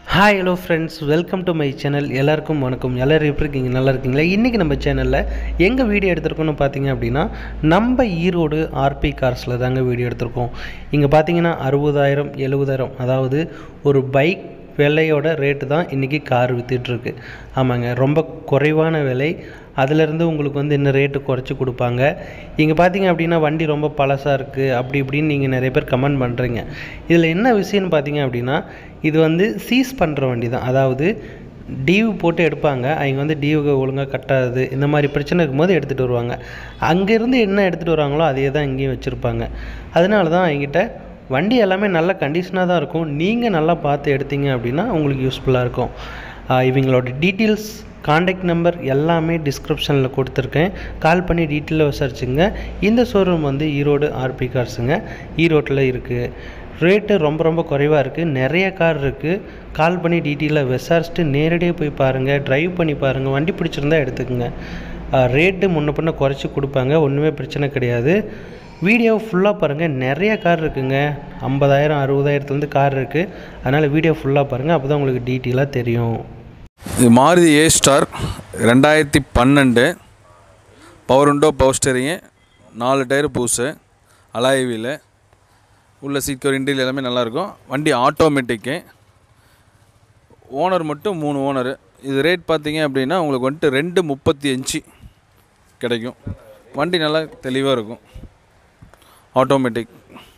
hi hello friends welcome to my channel எல்லாருக்கும் வணக்கம் எல்லோரும் எப்படி இருக்கீங்க நல்லா இருக்கீங்களா இன்றைக்கி நம்ம சேனலில் எங்கே வீடியோ எடுத்திருக்கோம்னு பார்த்தீங்க அப்படின்னா நம்ம ஈரோடு ஆர்பி கார்ஸில் தாங்க வீடியோ எடுத்திருக்கோம் இங்கே பார்த்தீங்கன்னா அறுபதாயிரம் எழுபதாயிரம் அதாவது ஒரு பைக் விலையோட ரேட்டு தான் இன்றைக்கி கார் விற்றுட்ருக்கு ஆமாங்க ரொம்ப குறைவான விலை அதிலேருந்து உங்களுக்கு வந்து இன்னும் ரேட்டு குறைச்சி கொடுப்பாங்க இங்கே பார்த்தீங்க அப்படின்னா வண்டி ரொம்ப பழசாக இருக்குது அப்படி இப்படின்னு நீங்கள் நிறைய பேர் கமெண்ட் பண்ணுறீங்க இதில் என்ன விஷயம்னு பார்த்தீங்க அப்படின்னா இது வந்து சீஸ் பண்ணுற வண்டி தான் அதாவது டியூ போட்டு எடுப்பாங்க அவங்க வந்து டியூ ஒழுங்காக கட்டாது இந்த மாதிரி பிரச்சனை இருக்கும்போது எடுத்துகிட்டு வருவாங்க அங்கேருந்து என்ன எடுத்துகிட்டு வராங்களோ அதே தான் இங்கேயும் வச்சுருப்பாங்க அதனால தான் என்கிட்ட வண்டி எல்லாமே நல்ல கண்டிஷனாக தான் இருக்கும் நீங்கள் நல்லா பார்த்து எடுத்தீங்க அப்படின்னா உங்களுக்கு யூஸ்ஃபுல்லாக இருக்கும் ஆஹ் இவங்களோட டீட்டெயில்ஸ் காண்டாக்ட் நம்பர் எல்லாமே டிஸ்கிரிப்ஷனில் கொடுத்துருக்கேன் கால் பண்ணி டீட்டெயிலாக விசாரிச்சுங்க இந்த ஷோரூம் வந்து ஈரோடு ஆர்பி கார்ஸுங்க ஈரோட்டில் இருக்குது ரேட்டு ரொம்ப ரொம்ப குறைவாக இருக்குது நிறைய கார் இருக்குது கால் பண்ணி டீட்டெயிலாக விசாரிச்சுட்டு நேரடியாக போய் பாருங்கள் ட்ரைவ் பண்ணி பாருங்கள் வண்டி பிடிச்சிருந்தா எடுத்துக்கோங்க ரேட்டு முன்ன பின்ன குறைச்சி கொடுப்பாங்க ஒன்றுமே பிரச்சனை கிடையாது வீடியோ ஃபுல்லாக பாருங்கள் நிறைய கார் இருக்குங்க ஐம்பதாயிரம் அறுபதாயிரத்துலேருந்து கார் இருக்குது அதனால் வீடியோ ஃபுல்லாக பாருங்கள் அப்போ தான் உங்களுக்கு டீட்டெயிலாக தெரியும் இது மாருதி ஏ ஸ்டார் ரெண்டாயிரத்தி பன்னெண்டு பவர் விண்டோ பவர் ஸ்டேரிங்கு நாலு டயர் பூஸு அலாய் வீலு உள்ள சீட் கவர் இன்டீரியல் எல்லாமே நல்லாயிருக்கும் வண்டி ஆட்டோமேட்டிக்கு ஓனர் மட்டும் மூணு ஓனர் இது ரேட் பார்த்தீங்க அப்படின்னா உங்களுக்கு வந்துட்டு ரெண்டு முப்பத்தி அஞ்சு கிடைக்கும் வண்டி நல்லா தெளிவாக இருக்கும் ஆட்டோமேட்டிக்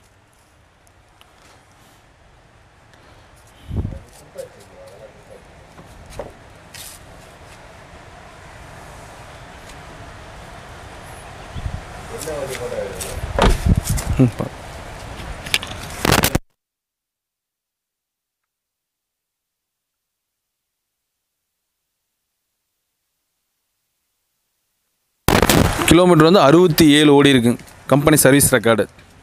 ம், பா- கிலோமீட்டர் வந்து அறுபத்தி ஏழு ஓடி இருக்கு company service record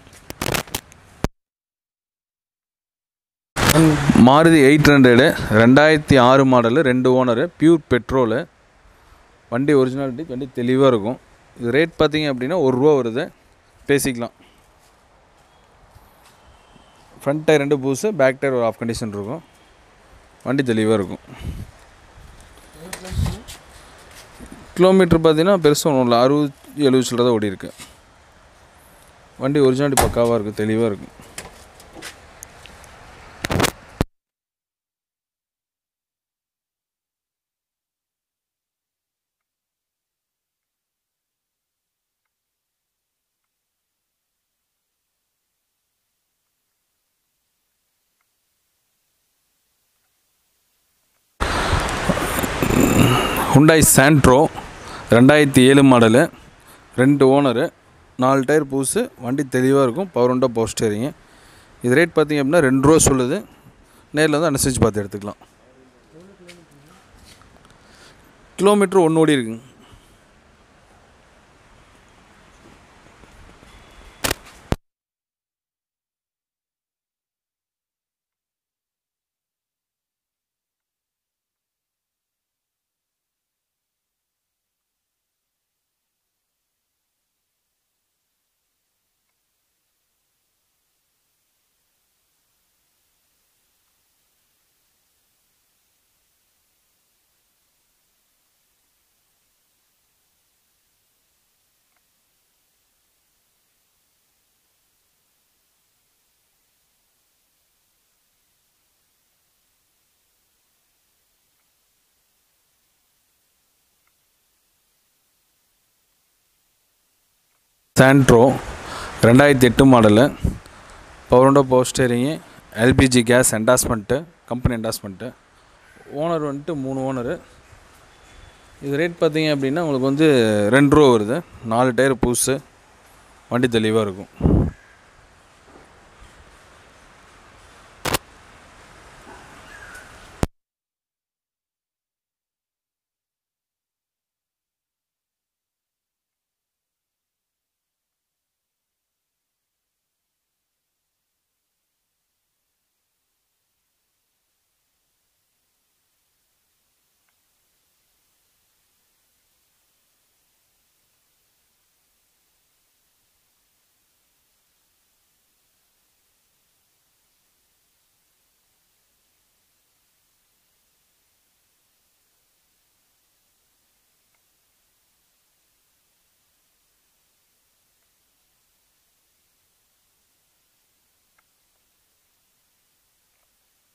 Maruti eight hundred ரெண்டாயிரத்தி ஆறு மாடலு ரெண்டு ஓனரு பியூர் பெட்ரோலு வண்டி ஒரிஜினாலிட்டி வண்டி தெளிவாக இருக்கும் இது ரேட் பார்த்தீங்க அப்படின்னா ஒரு ரூபா வருது பேசிக்கலாம் ஃப்ரண்ட் டயர் ரெண்டு பூஸு பேக் டயர் ஒரு ஆஃப் கண்டிஷன் இருக்கும் வண்டி தெளிவாக இருக்கும் கிலோமீட்டர் பார்த்தீங்கன்னா பெருசாக ஒன்றும் இல்லை அறுபது எழுபது சில்லரை தான் ஓடி இருக்கு வண்டி ஒரிஜினாலிட்டி பக்காவாக இருக்குது தெளிவாக இருக்கும் ஹுண்டாய் சாண்ட்ரோ ரெண்டாயிரத்தி ஏழு மாடலு ரெண்டு ஓனரு நாலு டயர் பூஸு வண்டி தெளிவாக இருக்கும் பவர் உண்டா பவர் ஸ்டேரிங்கு இது ரேட் பார்த்தீங்க அப்படின்னா ரெண்டு ரூபா சொல்லுது நேரில் வந்து அனுசரித்து பார்த்து எடுத்துக்கலாம் கிலோமீட்டர் ஒன்று ஓடி இருக்குங்க சாண்ட்ரோ ரெண்டாயிரத்தி எட்டு model power window power steering LPG gas endorsement company endorsement owner வந்துட்டு மூணு ஓனரு இது ரேட் பார்த்தீங்க அப்படின்னா உங்களுக்கு வந்து ரெண்டு ரூபா வருது நாலு டயர் புதுசு வண்டி தெளிவாக இருக்கும்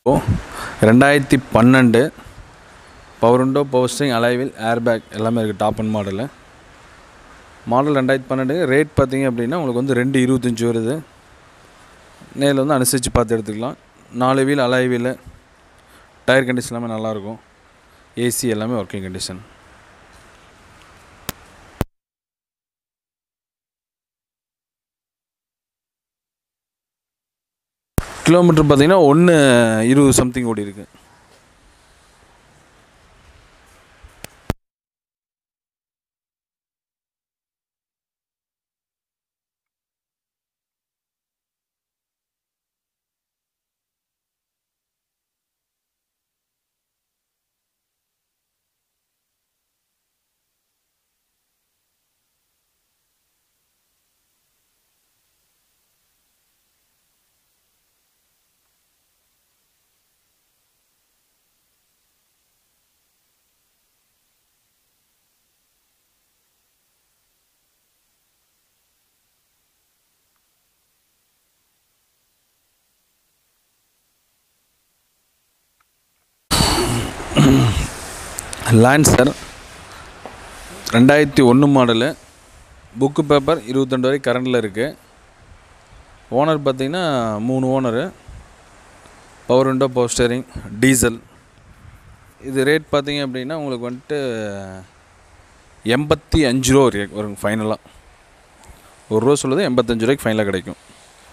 ரெண்டாயிரத்தி பன்னெண்டு power window power steering alloy wheel airbag எல்லாமே இருக்குது டாப் அண்ட் மாடலு மாடல் ரெண்டாயிரத்தி பன்னெண்டு ரேட் பார்த்தீங்க அப்படின்னா உங்களுக்கு வந்து ரெண்டு இருபத்தஞ்சி வருது நேரில் வந்து அனுசரித்து பார்த்து எடுத்துக்கலாம் நாலு wheel alloy wheel tyre condition எல்லாமே நல்லாயிருக்கும் ஏசி எல்லாமே ஒர்க்கிங் கண்டிஷன் கிலோமீட்டர் பார்த்தீங்கன்னா ஒன்று இருபது சம்திங் ஓடி இருக்கு லான்சர் ரெண்டாயிரத்தி ஒன்று மாடலு புக்கு பேப்பர் இருபத்தெண்டு வரை கரண்டில் இருக்குது ஓனர் பார்த்தீங்கன்னா மூணு owner power window power steering diesel இது ரேட் பார்த்தீங்க அப்படின்னா உங்களுக்கு வந்துட்டு எண்பத்தி அஞ்சு ரூபா வரைக்கும் வரும் ஃபைனலாக ஒரு ரூபா சொல்லுது எண்பத்தஞ்சு ரூபாய்க்கு ஃபைனலாக கிடைக்கும்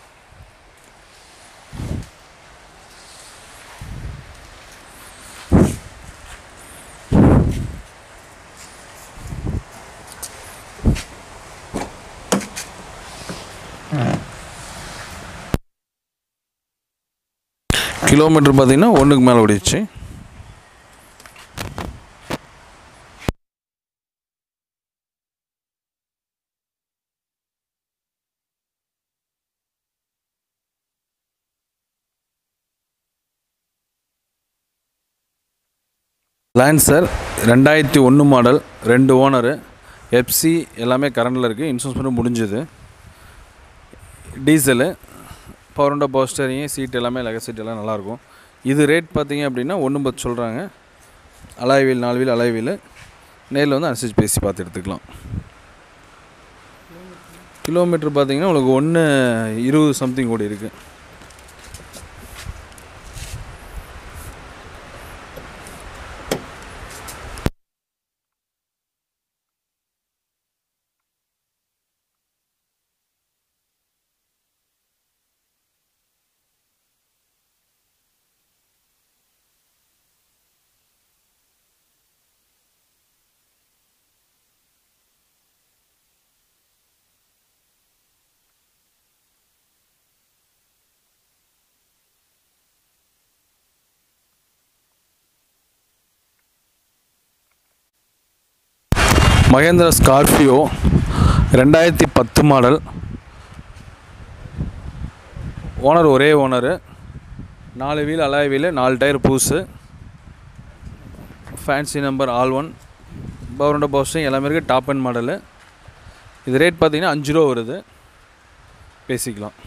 கிலோமீட்டர் பார்த்தீங்கன்னா ஒன்றுக்கு மேலே ஓடிடுச்சு லான்சர் ரெண்டாயிரத்தி ஒன்று மாடல் ரெண்டு ஓனரு எஃப்சி எல்லாமே கரண்டில் இருக்குது இன்சூரன்ஸ் பண்ணி முடிஞ்சுது diesel power window power steering seat எல்லாமே லெக சீட் எல்லாம் நல்லாயிருக்கும் இது ரேட் பார்த்தீங்க அப்படின்னா ஒன்று பத்து சொல்கிறாங்க அலாய் வீல் நாலு வீல் அலாய் வீல் நேரில் வந்து அனுசரிச்சு பேசி பார்த்து எடுத்துக்கலாம் கிலோமீட்டர் பார்த்தீங்கன்னா உங்களுக்கு ஒன்று இருபது சம்திங் ஓடி இருக்குது மகேந்திரா ஸ்கார்பியோ ரெண்டாயிரத்தி பத்து மாடல் ஓனர் ஒரே ஓனரு நாலு வீல் அலாய் வீல் நாலு டயர் பூஸு fancy number all one power window power steering எல்லாமே இருக்குது டாப் அண்ட் மாடலு இது ரேட் பார்த்தீங்கன்னா அஞ்சு ரூபா வருது பேசிக்கலாம்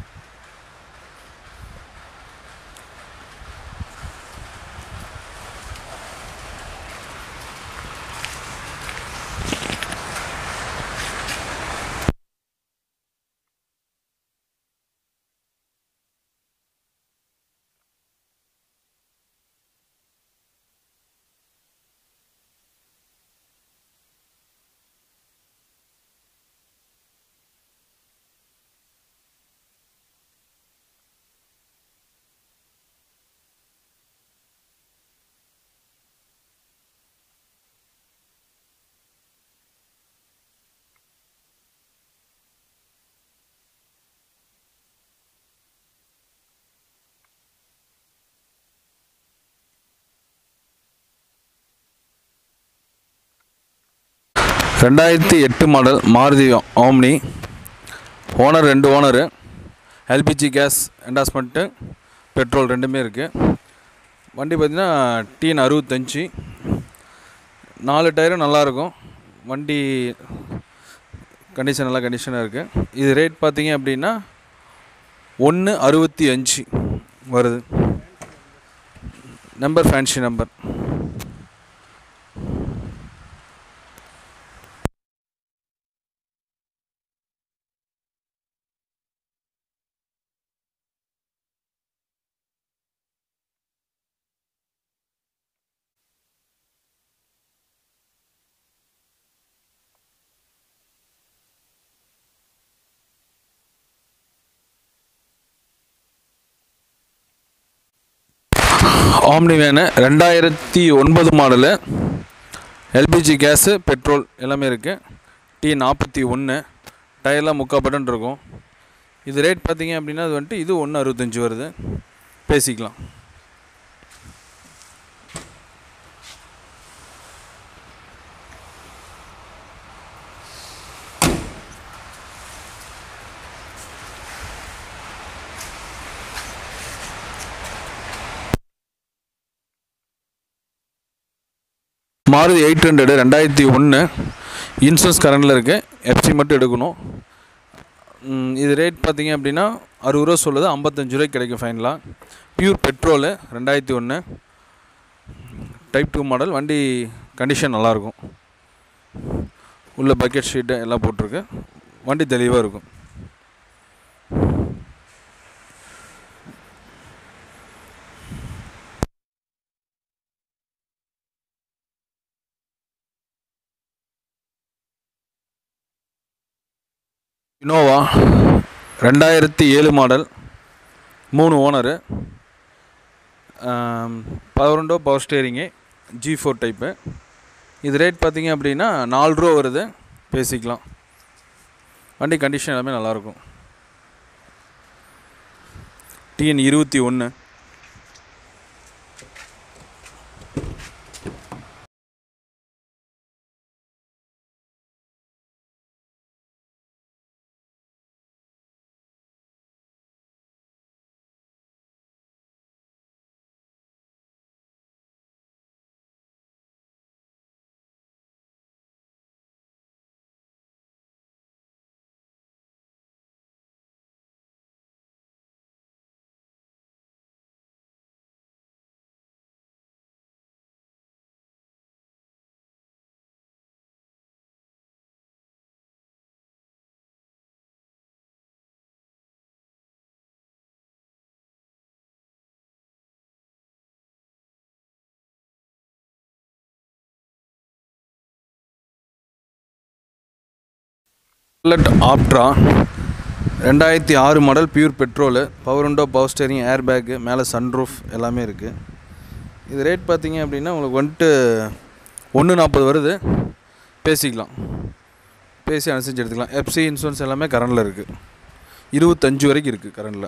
ரெண்டாயிரத்தி எட்டு மாடல் மாருதி ஆம்னி ஓனர் ரெண்டு owner LPG gas endorsement petrol ரெண்டுமே இருக்குது வண்டி பார்த்திங்கன்னா டிஎன் அறுபத்தஞ்சி நாலு டயரும் நல்லாயிருக்கும் வண்டி கண்டிஷன் நல்லா கண்டிஷனாக இருக்குது இது ரேட் பார்த்தீங்க அப்படின்னா ஒன்று அறுபத்தி அஞ்சு வருது number fancy number Omni van ரெண்டாயிரத்தி ஒன்பது மாடலு எல்பிஜி கேஸு பெட்ரோல் எல்லாமே இருக்குது டி நாற்பத்தி ஒன்று டயர்லாம் முக்கால் பட்டன் இருக்கும் இது ரேட் பார்த்தீங்க அப்படின்னா அது வந்துட்டு இது ஒன்று அறுபத்தஞ்சி வருது பேசிக்கலாம் மாருதி எயிட் ஹண்ட்ரடு ரெண்டாயிரத்தி ஒன்று இன்சூரன்ஸ் கரண்டில் இருக்குது எஃப்சி மட்டும் எடுக்கணும் ம், இது ரேட் பார்த்தீங்க அப்படின்னா அறுபது ரூபா சொல்லுது ஐம்பத்தஞ்சு ரூபாய்க்கு கிடைக்கும் ஃபைனலாக பியூர் பெட்ரோலு ரெண்டாயிரத்தி ஒன்று டைப் டூ மாடல் வண்டி கண்டிஷன் நல்லாயிருக்கும் உள்ள பக்கெட் ஷீட்டு எல்லாம் போட்டிருக்கு வண்டி தெளிவாக இருக்கும் இனோவா ரெண்டாயிரத்தி ஏழு மாடல் மூணு owner power window power steering G four type இது ரேட் பார்த்தீங்க அப்படின்னா நாலு ரூபா வருது பேசிக்கலாம் வண்டி கண்டிஷன் எல்லாமே நல்லாயிருக்கும் டிஎன் இருபத்தி ஒன்று புல்லட் ஆப்ட்ரா ரெண்டாயிரத்தி ஆறு model pure petrol power window power steering air bag மேலே சன்ரூஃப் எல்லாமே இருக்குது இது ரேட் பார்த்தீங்க அப்படின்னா உங்களுக்கு வந்துட்டு ஒன்று நாற்பது வருது பேசிக்கலாம் பேசி அனுசரிச்சு எடுத்துக்கலாம் எஃப்சி இன்சூரன்ஸ் எல்லாமே கரண்டில் இருக்குது இருபத்தஞ்சு வரைக்கும் இருக்குது கரண்டில்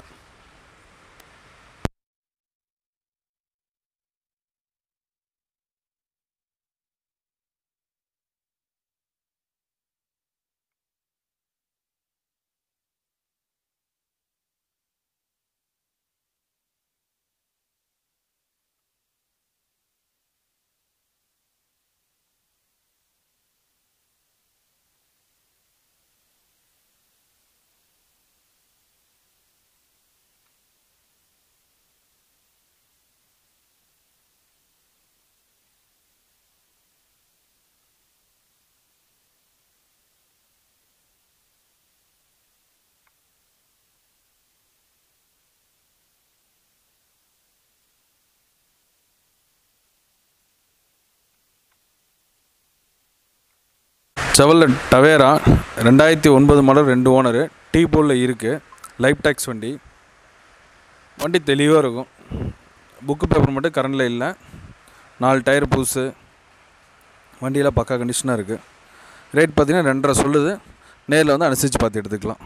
செவலில் டவேரா ரெண்டாயிரத்தி ஒன்பது மாடல் ரெண்டு ஓனரு டீ போலில் இருக்குது லைஃப் டேக்ஸ் வண்டி வண்டி தெளிவாக இருக்கும் புக்கு பேப்பர் மட்டும் கரண்டில் இல்லை நாலு டயர் புதுசு வண்டியெல்லாம் பக்கா கண்டிஷனாக இருக்குது ரேட் பார்த்தீங்கன்னா ரெண்டரை சொல்லுது நேரில் வந்து அனுசரித்து பார்த்து எடுத்துக்கலாம்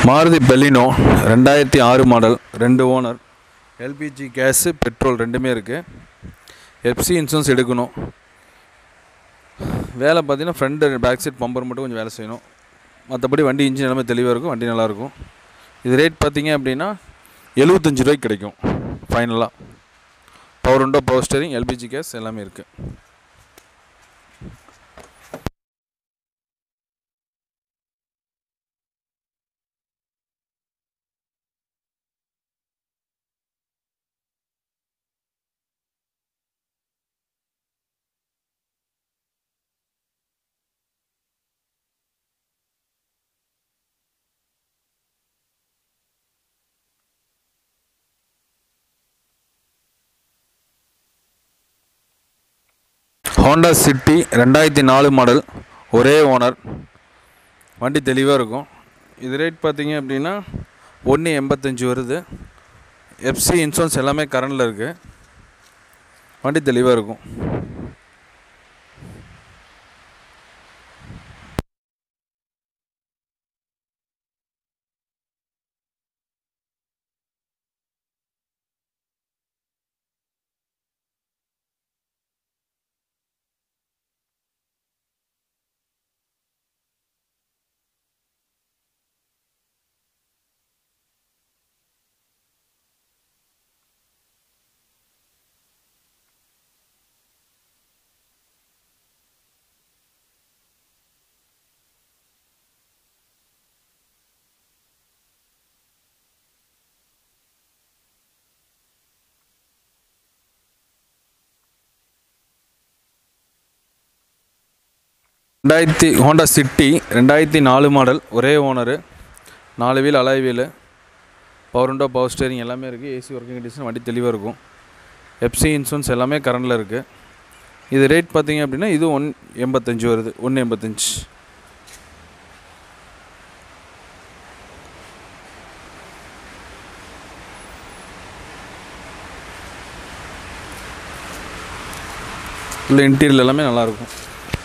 மாருதி பெலினோ ரெண்டாயிரத்தி ஆறு மாடல் ரெண்டு ஓனர் எல்பிஜி கேஸு பெட்ரோல் ரெண்டுமே இருக்குது எஃப்சி இன்சூரன்ஸ் எடுக்கணும் வேலை பார்த்தீங்கன்னா ஃப்ரண்ட் பேக் சைட் பம்பர் மட்டும் கொஞ்சம் வேலை செய்யணும் மற்றபடி வண்டி இன்ஜின் எல்லாமே தெளிவாக இருக்கும் வண்டி நல்லாயிருக்கும் இது ரேட் பார்த்தீங்க அப்படின்னா எழுபத்தஞ்சு ரூபாய்க்கு கிடைக்கும் ஃபைனலாக பவர் உண்டோ பவர் ஸ்டேரிங் எல்பிஜி கேஸ் எல்லாமே இருக்குது ஹோண்டா சிட்டி ரெண்டாயிரத்தி நாலு மாடல் ஒரே ஓனர் வண்டி தெளிவாக இருக்கும் இது ரேட் பார்த்தீங்க அப்படின்னா ஒன்று எண்பத்தஞ்சு வருது எஃப்சி இன்சூரன்ஸ் எல்லாமே கரண்டில் இருக்குது வண்டி தெளிவாக இருக்கும் ரெண்டாயிரத்தி ஹோண்டா சிட்டி ரெண்டாயிரத்தி நாலு மாடல் ஒரே ஓனரு நாலு wheel alloy wheel power window power steering எல்லாமே இருக்குது ஏசி ஒர்க்கிங் கண்டிஷன் வண்டி தெளிவாக இருக்கும் எஃப்சி இன்சூரன்ஸ் எல்லாமே கரண்டில் இருக்குது இது ரேட் பார்த்தீங்க அப்படின்னா இது ஒன் எண்பத்தஞ்சு வருது ஒன்று எண்பத்தஞ்சு உள்ள இன்டீரியல் எல்லாமே நல்லாயிருக்கும்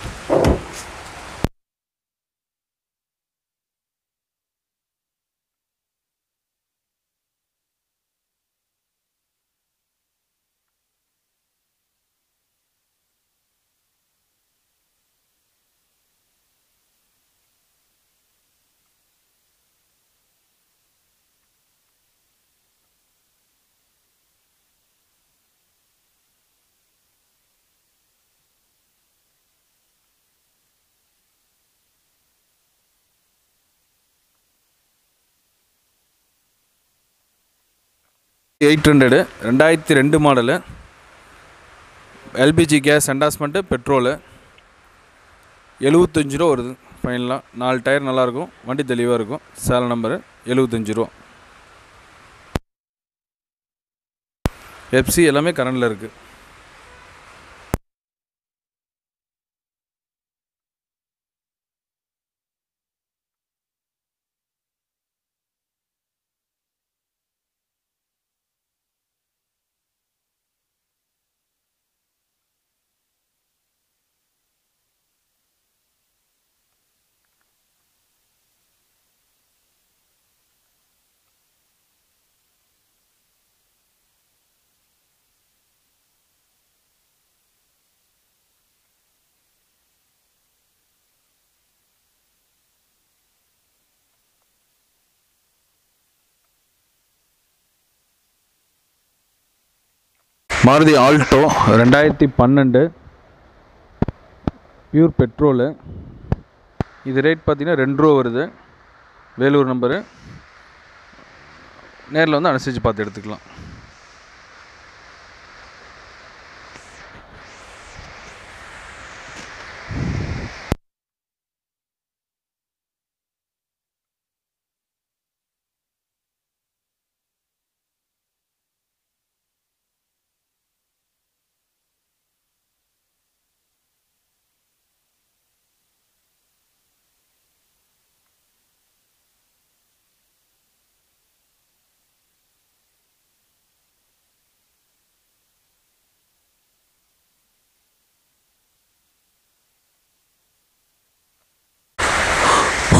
எயிட் ஹண்ட்ரடு ரெண்டாயிரத்தி ரெண்டு model LPG gas endorsement petrol எழுபத்தஞ்சு ரூபா வருது ஃபைனலாக நாலு டயர் நல்லாயிருக்கும் வண்டி தெளிவாக இருக்கும் சேல நம்பரு எழுபத்தஞ்சு ரூபா எஃப்சி எல்லாமே கரண்டில் இருக்குது மாருதி ஆல்டோ ரெண்டாயிரத்தி பன்னெண்டு பியூர் பெட்ரோலு இது ரேட் பார்த்தீங்கன்னா ரெண்டு ரூபா வருது வேலூர் நம்பரு நேரில் வந்து அனுசரித்து பார்த்து எடுத்துக்கலாம்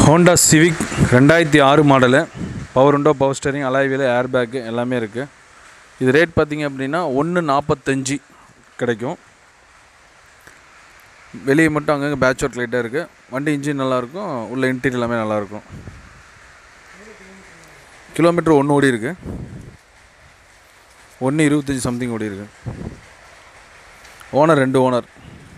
ஹோண்டா சிவிக் ரெண்டாயிரத்தி ஆறு model power window power steering அலாய்வியில் ஏர் பேக்கு எல்லாமே இருக்குது இது ரேட் பார்த்தீங்க அப்படின்னா ஒன்று நாற்பத்தஞ்சு கிடைக்கும் வெளியே மட்டும் அங்கங்கே பேட்ச் ஒர்க் லைட்டாக இருக்குது வண்டி இன்ஜின் நல்லாயிருக்கும் உள்ள இன்டீரியர் எல்லாமே நல்லாயிருக்கும் கிலோமீட்டர் ஒன்று ஓடி இருக்கு ஒன்று இருபத்தஞ்சி சம்திங் ஓடி இருக்கு ஓனர் ரெண்டு ஓனர்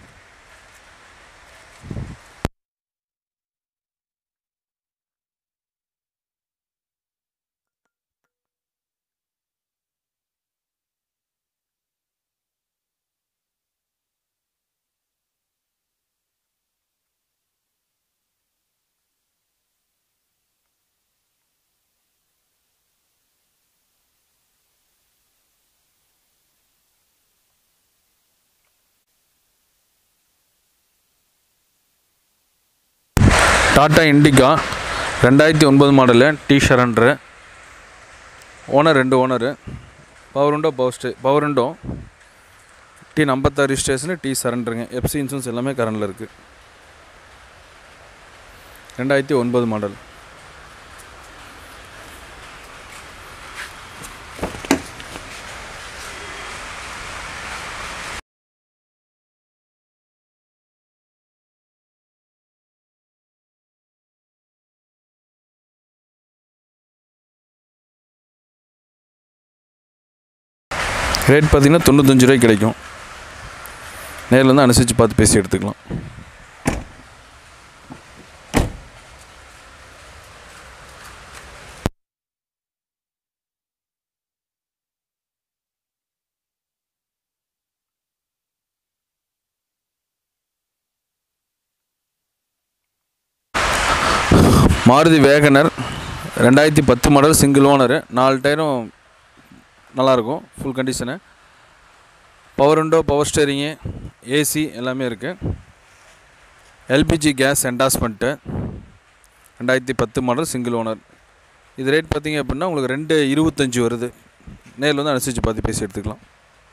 டாட்டா இண்டிகா ரெண்டாயிரத்தி ஒன்பது மாடலு டி ஷரண்ட்ரு ஓனர் ரெண்டு ஓனரு பவர் விண்டோ பவர் ஸ்டே பவர் விண்டோ டி ஐம்பத்தாறு ஸ்டேஷனு டி சரண்டருங்க எஃப்சி இன்சூரன்ஸ் எல்லாமே கரண்டில் இருக்குது ரெண்டாயிரத்தி ஒன்பது மாடல் ரேட் பார்த்தீங்கன்னா தொண்ணூத்தஞ்சு ரூபாய்க்கு கிடைக்கும் நேரில் வந்து அனுசரித்து பார்த்து பேசி எடுத்துக்கலாம் மாருதி வேகனர் ரெண்டாயிரத்தி பத்து மாடல் சிங்கிள் ஓனரு நாலு டயரும் நல்லாயிருக்கும் full condition power window power steering AC எல்லாமே இருக்குது எல்பிஜி கேஸ் என்டாஸ்மெண்ட்டு ரெண்டாயிரத்தி பத்து மாடல் சிங்கிள் ஓனர் இது ரேட் பார்த்தீங்க அப்படின்னா உங்களுக்கு ரெண்டு இருபத்தஞ்சி வருது நேரில் வந்து அனுசரித்து பார்த்து பேசி எடுத்துக்கலாம்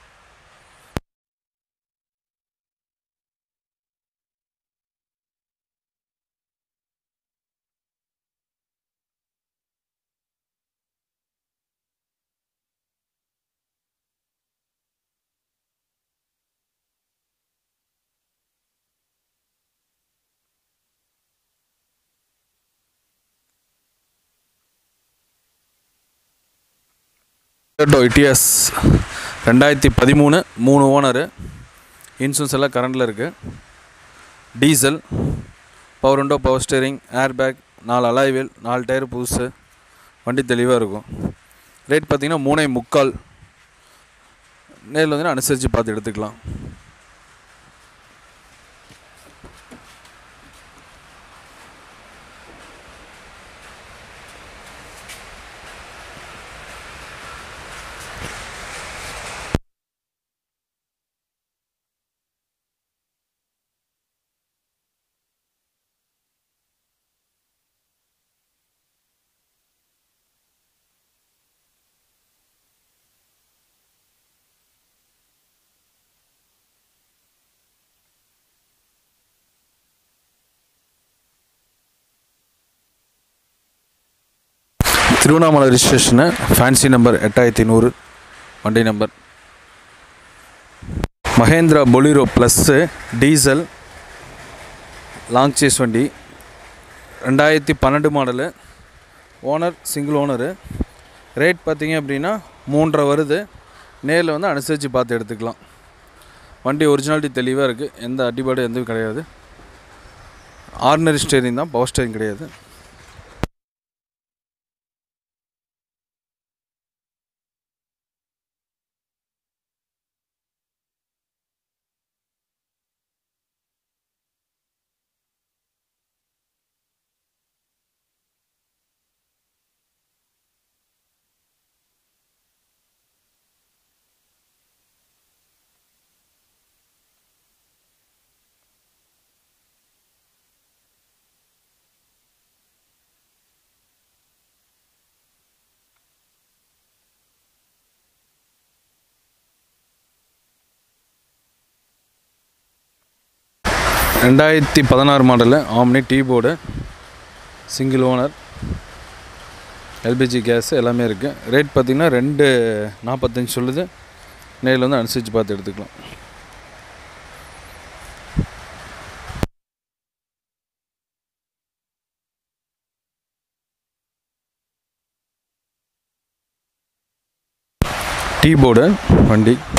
டொயோட்டோ இட்டிஎஸ் ரெண்டாயிரத்தி பதிமூணு மூணு ஓனரு இன்சூரன்ஸ் எல்லாம் கரண்டில் இருக்குது diesel power window power steering air bag நாலு அலாய்வேல் நாலு டயர் புதுசு வண்டி தெளிவாக இருக்கும் ரேட் பார்த்தீங்கன்னா மூணே முக்கால் நேரில் வந்து அனுசரித்து பார்த்து எடுத்துக்கலாம் திருவண்ணாமலை ரிஜிஸ்ட்ரேஷனு ஃபேன்சி நம்பர் எட்டாயிரத்தி நூறு வண்டி number Mahindra Bolero plus diesel long chassis வண்டி ரெண்டாயிரத்தி பன்னெண்டு model owner single owner rate பார்த்தீங்க அப்படின்னா மூன்றரை வருது நேரில் வந்து அனுசரித்து பார்த்து எடுத்துக்கலாம் வண்டி ஒரிஜினாலிட்டி தெளிவாக இருக்குது எந்த அடிபாடு எதுவும் கிடையாது ஆர்டினரி ஸ்டேரிங் தான் பவர் ஸ்டேரிங் கிடையாது ரெண்டாயிரத்தி பதினாறு model Omni T board single owner LPG gas எல்லாமே இருக்குது ரேட் பார்த்திங்கன்னா ரெண்டு நாற்பத்தஞ்சு சொல்லுது நேரில் வந்து அனுசரித்து பார்த்து எடுத்துக்கலாம் டீ போர்டு வண்டி